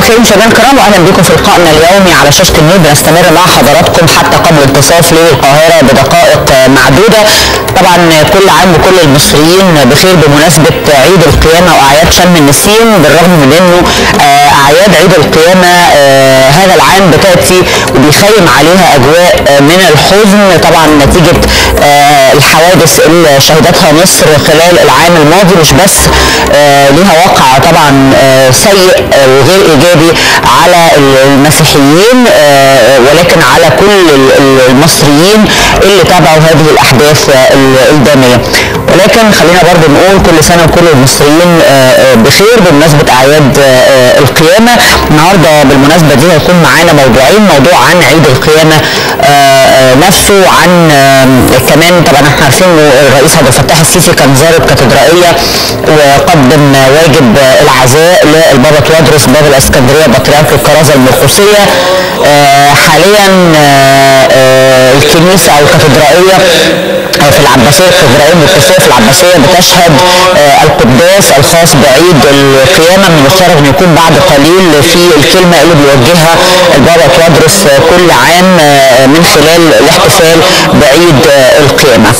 الخير مشاهدينا الكرام واهلا بكم في لقائنا اليومي على شاشه النيل بنستمر مع حضراتكم حتى قبل انتصاف ليل القاهره بدقائق معدوده طبعا كل عام وكل المصريين بخير بمناسبه عيد القيامه واعياد شم النسيم بالرغم من انه آه، اعياد عيد القيامه آه، هذا العام بتاتي وبيخيم عليها اجواء آه، من الحزن طبعا نتيجه آه، الحوادث اللي شهدتها مصر خلال العام الماضي مش بس آه، ليها واقع طبعا آه، سيء آه، وغير ايجابي على المسيحيين آه، ولكن على كل ال- ال- المصريين اللي تابعوا هذه الاحداث آه، ال- الداميه ولكن خلينا برضو نقول كل سنه وكل المصريين آه، آه، بخير بمناسبه اعياد آه، آه، القيامه النهارده بالمناسبه دي هيكون معانا موضوعين موضوع عن عيد القيامه آه، آه، نفسه عن آه، كمان طبعا احنا عارفين انه الرئيس عبد الفتاح السيسي كان زار الكاتدرائيه وقدم واجب آه، العزاء للبابا توادرس بابا الاسكندريه بطريرك الكرازه المرقسيه آه، حاليا آه، آه، الكنيسه او الكاتدرائيه آه، في العباسيه الكاتدرائيه المرقسيه في العباسيه بتشهد آه، القداس الخاص بعيد القيامه من المفترض انه يكون بعد قليل في الكلمه اللي بيوجهها البابا توادرس آه، كل عام آه، من خلال الاحتفال بعيد آه، القيامه.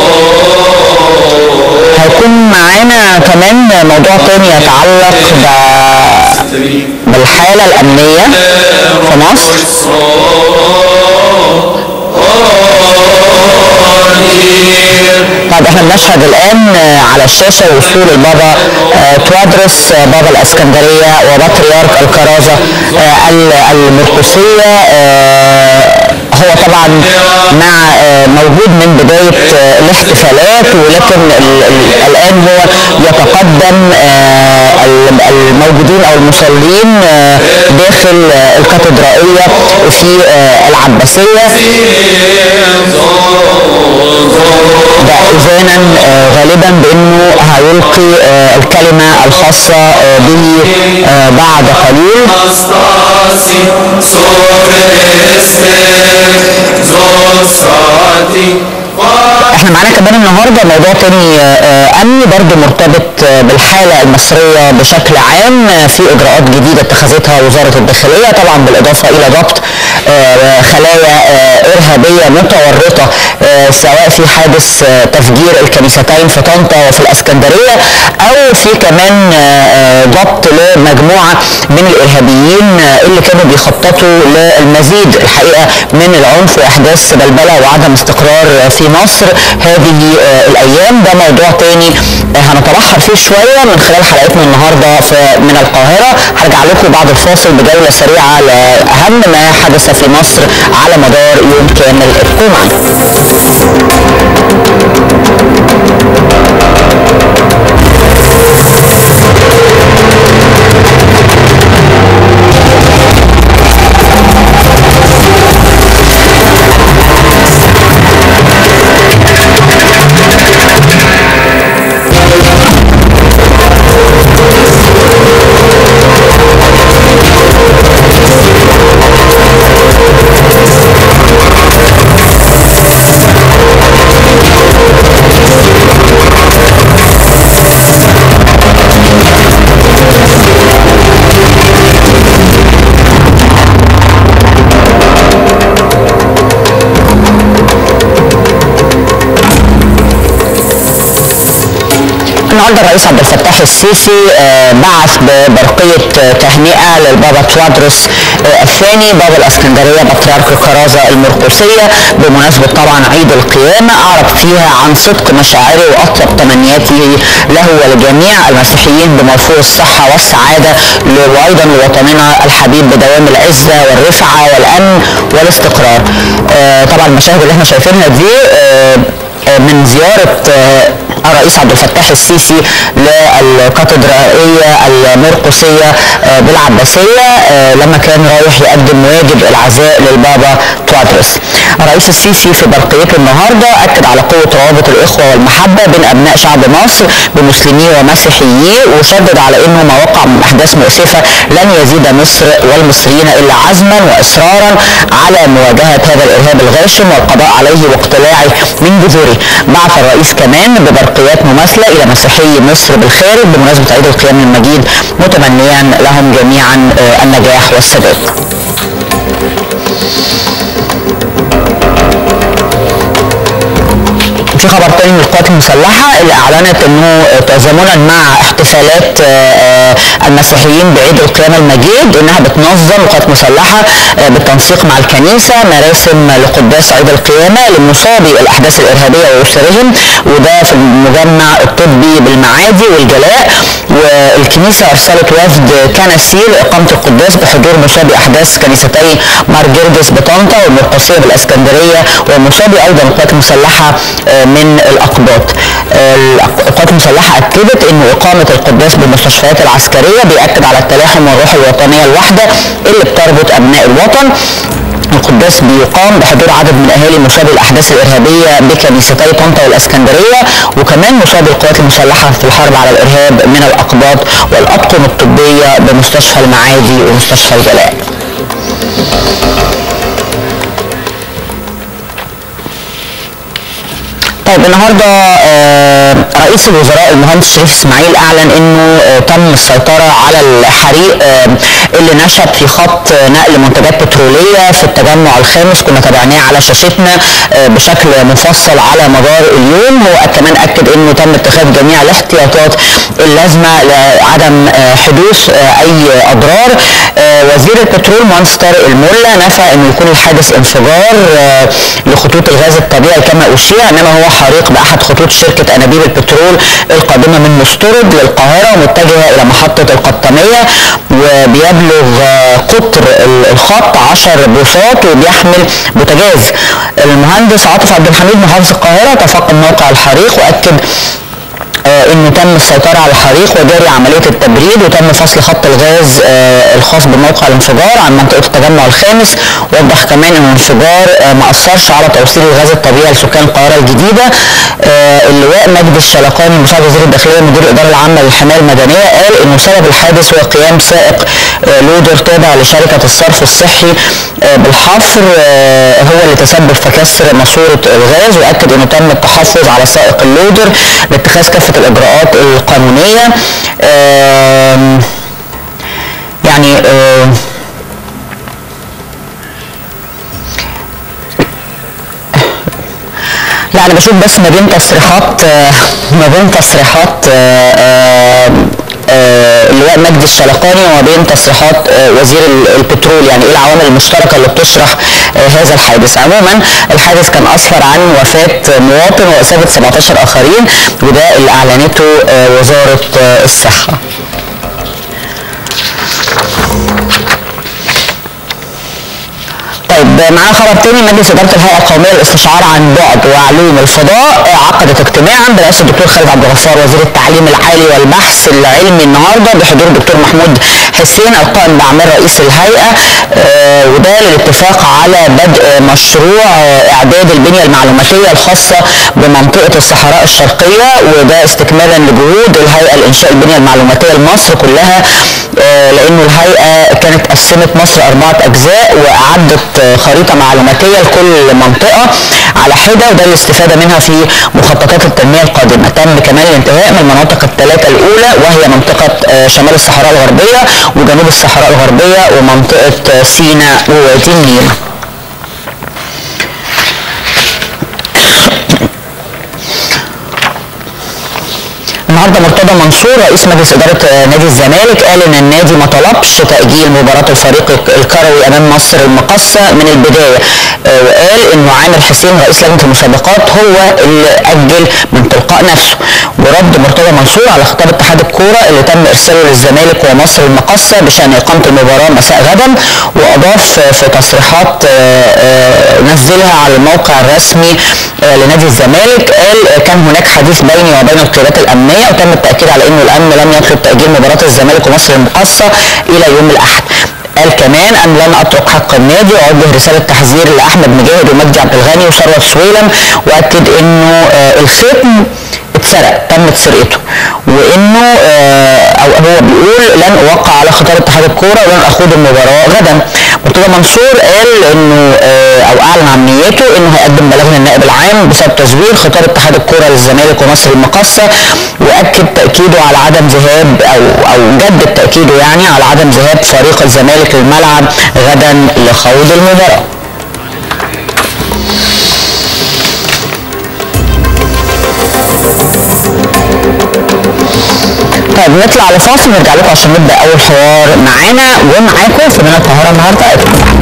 هيكون معانا كمان موضوع تاني يتعلق ب- بالحالة الأمنية في مصر طب احنا بنشهد الآن آه، على الشاشة وصول البابا آه، توادرس آه، بابا الإسكندرية وبطريرك الكرازة آه، ال- المرقسية آه، هو طبعا مع آه، موجود من بداية آه، الاحتفالات ولكن ال- ال- الآن هو يتقدم آه، ال- الموجودين أو المصلين آه، داخل آه، الكاتدرائية في آه، العباسية ده إذانا آه، غالبا بأنه هيلقي آه، الكلمة الخاصة آه، به آه، بعد قليل Anastasi, sobre esme, zostati, احنا معانا كمان النهارده موضوع تاني آه، آه، امني برضه مرتبط آه، بالحاله المصريه بشكل عام آه، في اجراءات جديده اتخذتها وزاره الداخليه طبعا بالاضافه الى ضبط آه، خلايا آه، ارهابيه متورطه آه، سواء في حادث آه، تفجير الكنيستين في طنطا وفي الاسكندريه او في كمان آه، آه، ضبط لمجموعه من الارهابيين آه، اللي كانوا بيخططوا للمزيد الحقيقه من العنف واحداث بلبله وعدم استقرار آه، في مصر هذه آه، الايام ده موضوع تاني آه، هنتبحر فيه شويه من خلال حلقتنا النهارده في- من القاهره هرجع لكم بعد الفاصل بجوله سريعه لاهم ما حدث في مصر على مدار يوم كامل ابقوا معنا النهارده الرئيس عبد الفتاح السيسي آه، بعث ببرقيه آه، تهنئه للبابا توادرس آه، الثاني بابا الاسكندريه بطريرك الكرازه المرقسيه بمناسبه طبعا عيد القيامه اعرب فيها عن صدق مشاعره واطلب تمنياته له ولجميع المسيحيين بمرفوع الصحه والسعاده ل- وايضا لوطننا الحبيب بدوام العزه والرفعه والامن والاستقرار. آه، طبعا المشاهد اللي احنا شايفينها دي آه، من زيارة آه، الرئيس عبد الفتاح السيسي للكاتدرائية المرقسية آه، بالعباسية آه، لما كان رايح يقدم واجب العزاء للبابا توادرس. الرئيس السيسي في برقيته النهارده اكد على قوه روابط الاخوه والمحبه بين ابناء شعب مصر بمسلميه ومسيحييه وشدد على انه ما وقع من احداث مؤسفه لن يزيد مصر والمصريين الا عزما واصرارا على مواجهه هذا الارهاب الغاشم والقضاء عليه واقتلاعه من جذوره. بعث الرئيس كمان ببرقيات مماثله الى مسيحي مصر بالخارج بمناسبه عيد القيام المجيد متمنيا لهم جميعا آه، النجاح والسداد. في خبر تاني من القوات المسلحة اللي أعلنت أنه تزامنا مع احتفالات آه، آه، المسيحيين بعيد القيامة المجيد أنها بتنظم القوات المسلحة آه، بالتنسيق مع الكنيسة مراسم لقداس عيد القيامة لمصابي الأحداث الإرهابية وأسرهم وده في المجمع الطبي بالمعادي والجلاء والكنيسة أرسلت وفد كنسي لإقامة القداس بحضور مصابي أحداث كنيستي مار جرجس بطنطا والمرقسية بالإسكندرية ومصابي أيضا القوات المسلحة آه، من الأقباط آه، القوات المسلحة أكدت أن إقامة القداس بالمستشفيات العسكرية بيأكد على التلاحم والروح الوطنية الواحدة اللي بتربط أبناء الوطن القداس بيقام بحضور عدد من اهالي مصابي الاحداث الارهابيه بكنيستي طنطا والاسكندريه وكمان مصابي القوات المسلحه في الحرب على الارهاب من الاقباط والاطقم الطبيه بمستشفى المعادي ومستشفى الجلاء. طيب النهارده آه، رئيس الوزراء المهندس شريف اسماعيل اعلن انه آه، تم السيطره على الحريق آه، اللي نشب في خط آه، نقل منتجات بتروليه في التجمع الخامس كنا تابعناه على شاشتنا آه، بشكل مفصل على مدار اليوم هو كمان اكد انه تم اتخاذ جميع الاحتياطات اللازمه لعدم آه، حدوث آه، اي اضرار آه، وزير البترول مهندس طارق الملا نفى انه يكون الحادث انفجار آه، لخطوط الغاز الطبيعي كما اشيع انما هو حريق باحد خطوط شركه انابيب البترول القادمه من مسترد للقاهره ومتجهه الى محطه القطاميه وبيبلغ آه، قطر ال- الخط 10 بوصات وبيحمل بوتاجاز المهندس عاطف عبد الحميد محافظ القاهره تفقد موقع الحريق واكد آه، انه تم السيطره على الحريق وجاري عمليه التبريد وتم فصل خط الغاز آه، الخاص بموقع الانفجار عن منطقه التجمع الخامس وضح كمان ان الانفجار آه، ما اثرش على توصيل الغاز الطبيعي لسكان القاهره الجديده آه، اللواء مجدي الشلقاني مساعد وزير الداخليه مدير الاداره العامه للحمايه المدنيه قال انه سبب الحادث هو قيام سائق آه، لودر تابع لشركه الصرف الصحي آه، بالحفر آه، هو اللي تسبب في كسر ماسوره الغاز واكد انه تم التحفظ على سائق اللودر لاتخاذ كافه الاجراءات القانونيه آم، يعني آم، لا انا بشوف بس ما بين تصريحات آه، ما بين تصريحات آه، آه، آه، اللواء مجدي الشلقاني وما بين تصريحات آه، وزير ال- البترول يعني ايه العوامل المشتركه اللي بتشرح آه، هذا الحادث عموما الحادث كان اسفر عن وفاه مواطن واصابه 17 اخرين وده اللي اعلنته آه، وزاره آه، الصحه طيب معانا خبر تاني مجلس اداره الهيئه القوميه للاستشعار عن بعد وعلوم الفضاء عقدت اجتماعا برئاسه الدكتور خالد عبد الغفار وزير التعليم العالي والبحث العلمي النهارده بحضور الدكتور محمود حسين القائم باعمال رئيس الهيئه آه، وده للاتفاق على بدء مشروع آه، اعداد البنيه المعلوماتيه الخاصه بمنطقه الصحراء الشرقيه وده استكمالا لجهود الهيئه لانشاء البنيه المعلوماتيه لمصر كلها آه، لانه الهيئه كانت قسمت مصر اربعه اجزاء واعدت آه، خريطه معلوماتيه لكل منطقه على حده وده الاستفاده منها في مخططات التنميه القادمه تم كمان الانتهاء من المناطق الثلاثه الاولى وهي منطقه آه، شمال الصحراء الغربيه وجنوب الصحراء الغربيه ومنطقه آه، سيناء ووادي النيل النهارده مرتضى منصور رئيس مجلس اداره آه، نادي الزمالك قال ان النادي ما طلبش تاجيل مباراه الفريق الك- الكروي امام مصر المقصه من البدايه آه، وقال انه عامر حسين رئيس لجنه المسابقات هو اللي اجل من تلقاء نفسه ورد مرتضى منصور على خطاب اتحاد الكوره اللي تم ارساله للزمالك ومصر المقصه بشان اقامه المباراه مساء غدا واضاف آه، في تصريحات آه، آه، نزلها على الموقع الرسمي آه، لنادي الزمالك قال آه، كان هناك حديث بيني وبين القيادات الامنيه وتم التاكيد على انه الامن لم يطلب تاجيل مباراه الزمالك ومصر المقصه الى يوم الاحد قال كمان ان لن اترك حق النادي واوجه رساله تحذير لاحمد مجاهد ومجدي عبد الغني وثروت سويلم واكد انه آه، الختم اتسرق تمت سرقته وانه آه، او هو بيقول لن اوقع على خطاب اتحاد الكوره ولن اخوض المباراه غدا مرتضى منصور قال انه آه، او اعلن عن نيته انه هيقدم بلاغ للنائب العام بسبب تزوير خطاب اتحاد الكوره للزمالك ومصر المقاصه واكد تاكيده على عدم ذهاب او او جدد تاكيده يعني على عدم ذهاب فريق الزمالك للملعب غدا لخوض المباراه طيب نطلع لفاصل نرجع لكم عشان نبدا اول حوار معانا ومعاكم في من القاهره النهارده